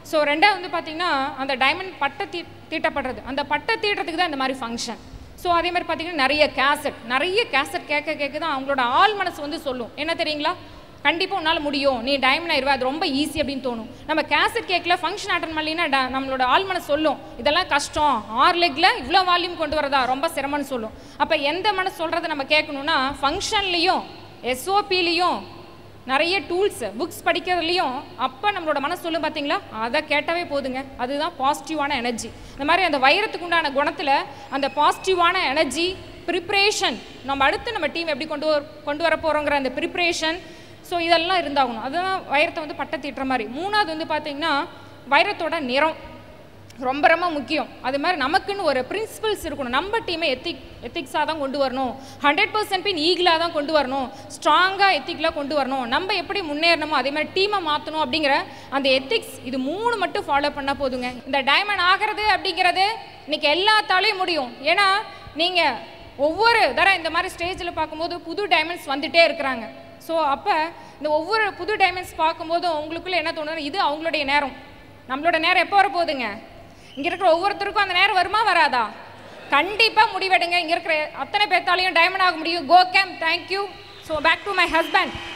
so ரெண்டாவது வந்து பார்த்தீங்கன்னா அந்த டைமண்ட் பட்டை தீ தீட்டப்படுறது அந்த பட்டை தீட்டுறதுக்கு தான் இந்த மாதிரி ஃபங்க்ஷன் ஸோ அதே மாதிரி பார்த்தீங்கன்னா நிறைய கேசட் நிறைய கேசட் கேட்க கேட்க தான் அவங்களோட ஆள் மனசு வந்து சொல்லும் என்ன தெரியுங்களா கண்டிப்பாக உன்னால் முடியும் நீ டைமண்ட் ஆயிடுவா அது ரொம்ப ஈஸி அப்படின்னு தோணும் நம்ம கேசட் கேட்கல ஃபங்க்ஷன் அட்டன் பண்ணலினா ட- நம்மளோட ஆள் மனசு சொல்லும் இதெல்லாம் கஷ்டம் ஆறு லெக்கில் இவ்வளோ வால்யூம் கொண்டு வரதா ரொம்ப சிரமம்னு சொல்லும் அப்போ எந்த மனசு சொல்கிறத நம்ம கேட்கணும்னா ஃபங்க்ஷன்லேயும் எஸ்ஓபிலையும் நிறைய டூல்ஸ் புக்ஸ் படிக்கிறதுலையும் அப்போ நம்மளோட மனசு சொல்லும் பார்த்தீங்களா அதை கேட்டாவே போதுங்க அதுதான் பாசிட்டிவான எனர்ஜி இந்த மாதிரி அந்த வைரத்துக்கு உண்டான குணத்தில் அந்த பாசிட்டிவான எனர்ஜி ப்ரிப்ரேஷன் நம்ம அடுத்து நம்ம டீம் எப்படி கொண்டு வர கொண்டு வர போகிறோங்கிற அந்த ப்ரிப்ரேஷன் ஸோ இதெல்லாம் இருந்தாகணும் அதுதான் வைரத்தை வந்து பட்டை தீட்டுற மாதிரி மூணாவது வந்து பார்த்தீங்கன்னா வைரத்தோட நிறம் ரொம்ப ரொம்ப முக்கியம் அது மாதிரி நமக்குன்னு ஒரு பிரின்சிபல்ஸ் இருக்கணும் நம்ம டீமை எத்திக் எத்திக்ஸாக தான் கொண்டு வரணும் ஹண்ட்ரட் பர்சன்ட் பின் ஈகிளாக தான் கொண்டு வரணும் ஸ்ட்ராங்காக எத்திக்லாக கொண்டு வரணும் நம்ம எப்படி முன்னேறணுமோ அதே மாதிரி டீமை மாற்றணும் அப்படிங்கிற அந்த எத்திக்ஸ் இது மூணு மட்டும் ஃபாலோ பண்ணால் போதுங்க இந்த டைமண்ட் ஆகிறது அப்படிங்கிறது இன்னைக்கு எல்லாத்தாலையும் முடியும் ஏன்னா நீங்கள் ஒவ்வொரு தடவை இந்த மாதிரி ஸ்டேஜில் பார்க்கும்போது புது டைமண்ட்ஸ் வந்துட்டே இருக்கிறாங்க ஸோ அப்போ இந்த ஒவ்வொரு புது டைமண்ட்ஸ் பார்க்கும்போதும் உங்களுக்குள்ள என்ன தோணுது இது அவங்களுடைய நேரம் நம்மளோட நேரம் எப்போ வர போகுதுங்க இங்கே இருக்கிற ஒவ்வொருத்தருக்கும் அந்த நேரம் வருமா வராதா கண்டிப்பாக முடிவெடுங்க இங்கே இருக்கிற அத்தனை பேர்த்தாலையும் டைமண்ட் ஆக முடியும் go game thank you so back to my husband